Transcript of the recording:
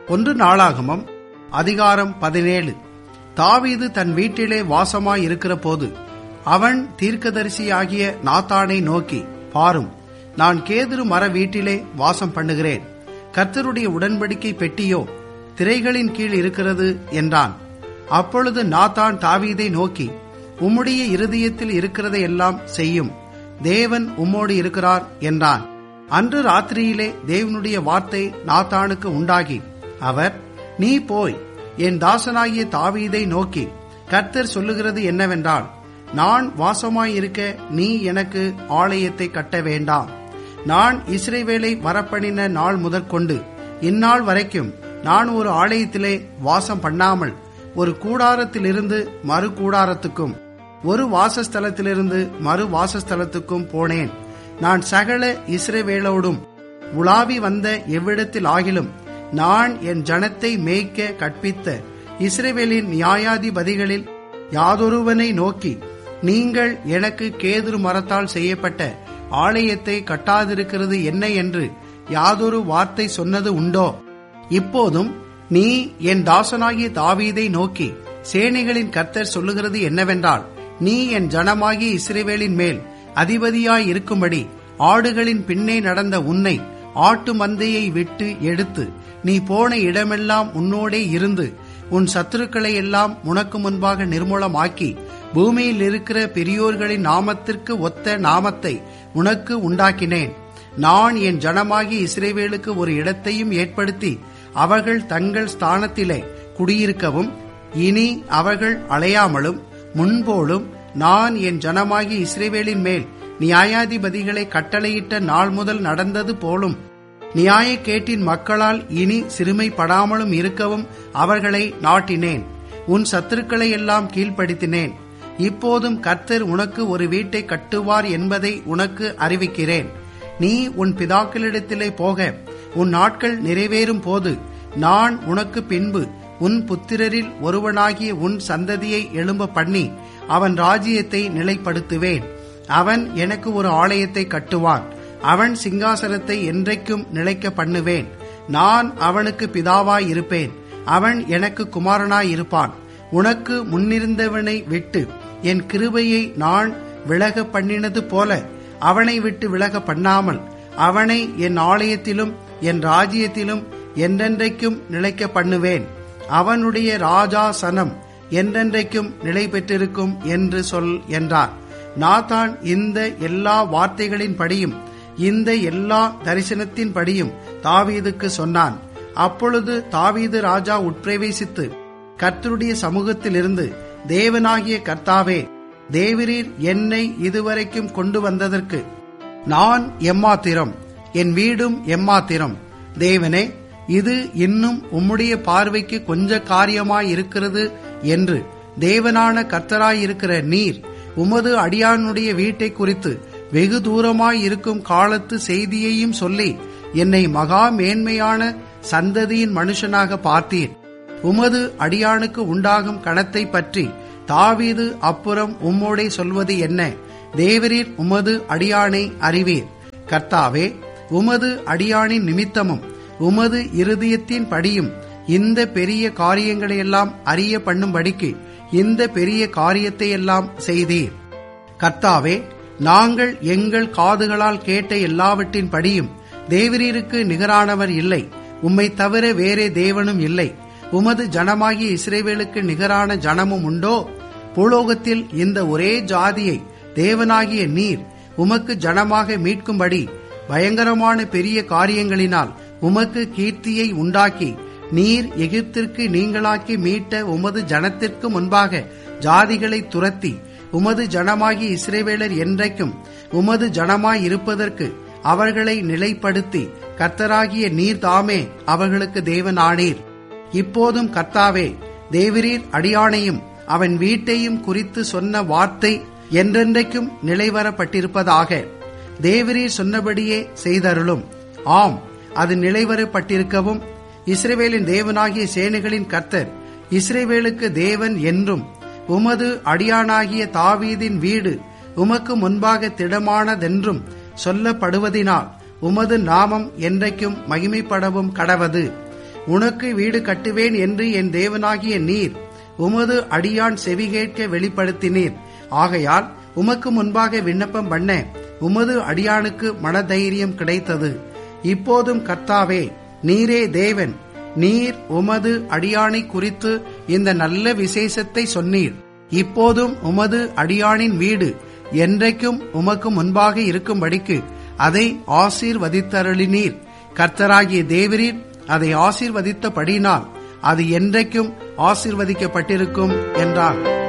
ஒன்று நாளாகமம் அதிகாரம் பதினேழு தாவீது தன் வீட்டிலே வாசமாய் இருக்கிற போது அவன் தீர்க்கதரிசியாகிய நாத்தானை நோக்கி பாரும் நான் கேதுரு மர வீட்டிலே வாசம் பண்ணுகிறேன் கர்த்தருடைய உடன்படிக்கை பெட்டியோ திரைகளின் கீழ் இருக்கிறது என்றான் அப்பொழுது நாத்தான் தாவீதை நோக்கி உம்முடைய இருதயத்தில் இருக்கிறதை எல்லாம் செய்யும் தேவன் உம்மோடு இருக்கிறார் என்றான் அன்று ராத்திரியிலே தேவனுடைய வார்த்தை நாத்தானுக்கு உண்டாகி அவர் நீ போய் என் தாசனாகிய தாவீதை நோக்கி கர்த்தர் சொல்லுகிறது என்னவென்றால் நான் வாசமாயிருக்க நீ எனக்கு ஆலயத்தை கட்ட வேண்டாம் நான் இஸ்ரேவேலை வரப்பணின நாள் முதற்கொண்டு இந்நாள் வரைக்கும் நான் ஒரு ஆலயத்திலே வாசம் பண்ணாமல் ஒரு கூடாரத்திலிருந்து மறு கூடாரத்துக்கும் ஒரு வாசஸ்தலத்திலிருந்து மறு வாசஸ்தலத்துக்கும் போனேன் நான் சகல இஸ்ரவேலோடும் உலாவி வந்த எவ்விடத்தில் ஆகிலும் நான் என் ஜனத்தை மேய்க்க கற்பித்த இஸ்ரேவேலின் நியாயாதிபதிகளில் யாதொருவனை நோக்கி நீங்கள் எனக்கு கேதுரு மரத்தால் செய்யப்பட்ட ஆலயத்தை கட்டாதிருக்கிறது என்ன என்று யாதொரு வார்த்தை சொன்னது உண்டோ இப்போதும் நீ என் தாசனாகிய தாவீதை நோக்கி சேனைகளின் கர்த்தர் சொல்லுகிறது என்னவென்றால் நீ என் ஜனமாகிய இஸ்ரேவேலின் மேல் அதிபதியாய் இருக்கும்படி ஆடுகளின் பின்னே நடந்த உன்னை ஆட்டு மந்தையை விட்டு எடுத்து நீ போன இடமெல்லாம் உன்னோடே இருந்து உன் சத்துருக்களை எல்லாம் உனக்கு முன்பாக நிர்மூலமாக்கி பூமியில் இருக்கிற பெரியோர்களின் நாமத்திற்கு ஒத்த நாமத்தை உனக்கு உண்டாக்கினேன் நான் என் ஜனமாகி இஸ்ரேவேலுக்கு ஒரு இடத்தையும் ஏற்படுத்தி அவர்கள் தங்கள் ஸ்தானத்திலே குடியிருக்கவும் இனி அவர்கள் அலையாமலும் முன்போலும் நான் என் ஜனமாகி இஸ்ரேவேலின் மேல் நியாயாதிபதிகளை கட்டளையிட்ட நாள் முதல் நடந்தது போலும் நியாய கேட்டின் மக்களால் இனி சிறுமைப்படாமலும் இருக்கவும் அவர்களை நாட்டினேன் உன் சத்துருக்களை எல்லாம் கீழ்ப்படுத்தினேன் இப்போதும் கர்த்தர் உனக்கு ஒரு வீட்டை கட்டுவார் என்பதை உனக்கு அறிவிக்கிறேன் நீ உன் பிதாக்களிடத்திலே போக உன் நாட்கள் நிறைவேறும் போது நான் உனக்கு பின்பு உன் புத்திரரில் ஒருவனாகிய உன் சந்ததியை எழும்ப பண்ணி அவன் ராஜ்யத்தை நிலைப்படுத்துவேன் அவன் எனக்கு ஒரு ஆலயத்தை கட்டுவான் அவன் சிங்காசனத்தை என்றைக்கும் நிலைக்க பண்ணுவேன் நான் அவனுக்கு பிதாவாய் இருப்பேன் அவன் எனக்கு குமாரனாய் இருப்பான் உனக்கு முன்னிருந்தவனை விட்டு என் கிருபையை நான் விலக பண்ணினது போல அவனை விட்டு விலக பண்ணாமல் அவனை என் ஆலயத்திலும் என் ராஜ்யத்திலும் என்றென்றைக்கும் நிலைக்க பண்ணுவேன் அவனுடைய ராஜாசனம் என்றென்றைக்கும் நிலை பெற்றிருக்கும் என்று சொல் என்றார் நாத்தான் இந்த எல்லா வார்த்தைகளின் படியும் இந்த எல்லா தரிசனத்தின் படியும் தாவீதுக்கு சொன்னான் அப்பொழுது தாவீது ராஜா உட்பிரவேசித்து கர்த்தருடைய சமூகத்திலிருந்து தேவனாகிய கர்த்தாவே தேவரீர் என்னை இதுவரைக்கும் கொண்டு வந்ததற்கு நான் எம்மாத்திரம் என் வீடும் எம்மாத்திரம் தேவனே இது இன்னும் உம்முடைய பார்வைக்கு கொஞ்ச காரியமாய் இருக்கிறது என்று தேவனான கர்த்தராயிருக்கிற நீர் உமது அடியானுடைய வீட்டை குறித்து வெகு தூரமாய் இருக்கும் காலத்து செய்தியையும் சொல்லி என்னை மகா மேன்மையான சந்ததியின் மனுஷனாக பார்த்தீர் உமது அடியானுக்கு உண்டாகும் கணத்தை பற்றி தாவீது அப்புறம் உம்மோடே சொல்வது என்ன தேவரீர் உமது அடியானை அறிவீர் கர்த்தாவே உமது அடியானின் நிமித்தமும் உமது இருதயத்தின் படியும் இந்த பெரிய காரியங்களையெல்லாம் அறிய பண்ணும்படிக்கு இந்த பெரிய காரியத்தை எல்லாம் செய்தீர் கர்த்தாவே நாங்கள் எங்கள் காதுகளால் கேட்ட எல்லாவற்றின் படியும் தேவரீருக்கு நிகரானவர் இல்லை உம்மை தவிர வேறே தேவனும் இல்லை உமது ஜனமாகிய இஸ்ரேவேலுக்கு நிகரான ஜனமும் உண்டோ பூலோகத்தில் இந்த ஒரே ஜாதியை தேவனாகிய நீர் உமக்கு ஜனமாக மீட்கும்படி பயங்கரமான பெரிய காரியங்களினால் உமக்கு கீர்த்தியை உண்டாக்கி நீர் எகிப்திற்கு நீங்களாக்கி மீட்ட உமது ஜனத்திற்கு முன்பாக ஜாதிகளை துரத்தி உமது ஜனமாகி இஸ்ரேவேலர் என்றைக்கும் உமது ஜனமாய் இருப்பதற்கு அவர்களை நிலைப்படுத்தி கர்த்தராகிய நீர் தாமே அவர்களுக்கு தேவனானீர் இப்போதும் கர்த்தாவே தேவரீர் அடியானையும் அவன் வீட்டையும் குறித்து சொன்ன வார்த்தை என்றென்றைக்கும் நிலைவரப்பட்டிருப்பதாக தேவரீர் சொன்னபடியே செய்தருளும் ஆம் அது நிலைவரப்பட்டிருக்கவும் இஸ்ரேவேலின் தேவனாகிய சேனைகளின் கர்த்தர் இஸ்ரேவேலுக்கு தேவன் என்றும் உமது அடியானாகிய தாவீதின் வீடு உமக்கு முன்பாக திடமானதென்றும் சொல்லப்படுவதினால் உமது நாமம் என்றைக்கும் மகிமைப்படவும் கடவது உனக்கு வீடு கட்டுவேன் என்று என் தேவனாகிய நீர் உமது அடியான் செவி கேட்க வெளிப்படுத்தினீர் ஆகையால் உமக்கு முன்பாக விண்ணப்பம் பண்ண உமது அடியானுக்கு மனதைரியம் கிடைத்தது இப்போதும் கர்த்தாவே நீரே தேவன் நீர் உமது அடியானை குறித்து இந்த நல்ல விசேஷத்தை சொன்னீர் இப்போதும் உமது அடியானின் வீடு என்றைக்கும் உமக்கு முன்பாக இருக்கும்படிக்கு அதை ஆசீர்வதித்தருளினீர் கர்த்தராகிய தேவரீர் அதை ஆசீர்வதித்தபடினால் அது என்றைக்கும் ஆசீர்வதிக்கப்பட்டிருக்கும் என்றான்